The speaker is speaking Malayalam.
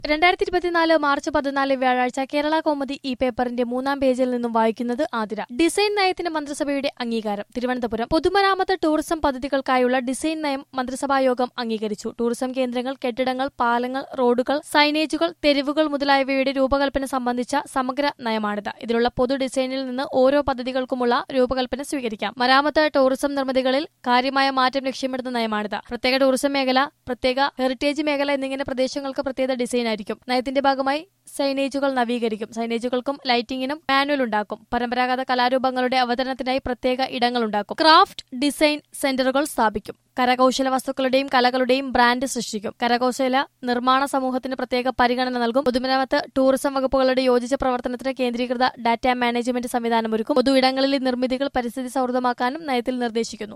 രണ്ടായിരത്തി ഇരുപത്തിനാല് മാർച്ച് പതിനാല് വ്യാഴാഴ്ച കേരള കൗമുദി ഈ പേപ്പറിന്റെ മൂന്നാം പേജിൽ നിന്നും വായിക്കുന്നത് ആതിര ഡിസൈൻ നയത്തിന് മന്ത്രിസഭയുടെ അംഗീകാരം തിരുവനന്തപുരം പൊതുമരാമത്ത് ടൂറിസം പദ്ധതികൾക്കായുള്ള ഡിസൈൻ നയം മന്ത്രിസഭാ യോഗം അംഗീകരിച്ചു ടൂറിസം കേന്ദ്രങ്ങൾ കെട്ടിടങ്ങൾ പാലങ്ങൾ റോഡുകൾ സൈനേജുകൾ തെരുവുകൾ മുതലായവയുടെ രൂപകൽപ്പന സംബന്ധിച്ച സമഗ്ര നയമാണിത് ഇതിലുള്ള പൊതു ഡിസൈനിൽ നിന്ന് ഓരോ പദ്ധതികൾക്കുമുള്ള രൂപകൽപ്പന സ്വീകരിക്കാം മരാമത്ത് ടൂറിസം നിർമ്മിതികളിൽ കാര്യമായ മാറ്റം ലക്ഷ്യമിടുന്ന നയമാണിത് പ്രത്യേക ടൂറിസം മേഖല പ്രത്യേക ഹെറിറ്റേജ് മേഖല എന്നിങ്ങനെ പ്രദേശങ്ങൾക്ക് പ്രത്യേക ഡിസൈൻ ആയിരിക്കും നയത്തിന്റെ ഭാഗമായി സൈനേജുകൾ നവീകരിക്കും സൈനേജുകൾക്കും ലൈറ്റിംഗിനും മാനുവൽ ഉണ്ടാക്കും പരമ്പരാഗത കലാരൂപങ്ങളുടെ അവതരണത്തിനായി പ്രത്യേക ഇടങ്ങൾ ഉണ്ടാക്കും ക്രാഫ്റ്റ് ഡിസൈൻ സെന്ററുകൾ സ്ഥാപിക്കും കരകൌശല വസ്തുക്കളുടെയും കലകളുടെയും ബ്രാൻഡ് സൃഷ്ടിക്കും കരകൌശല നിർമ്മാണ സമൂഹത്തിന് പ്രത്യേക പരിഗണന നൽകും പൊതുമരാമത്ത് ടൂറിസം വകുപ്പുകളുടെ യോജിച്ച പ്രവർത്തനത്തിന് കേന്ദ്രീകൃത ഡാറ്റ മാനേജ്മെന്റ് സംവിധാനം ഒരുക്കും പൊതു ഇടങ്ങളിലെ നിർമ്മിതികൾ പരിസ്ഥിതി സൗഹൃദമാക്കാനും നയത്തിൽ നിർദ്ദേശിക്കുന്നു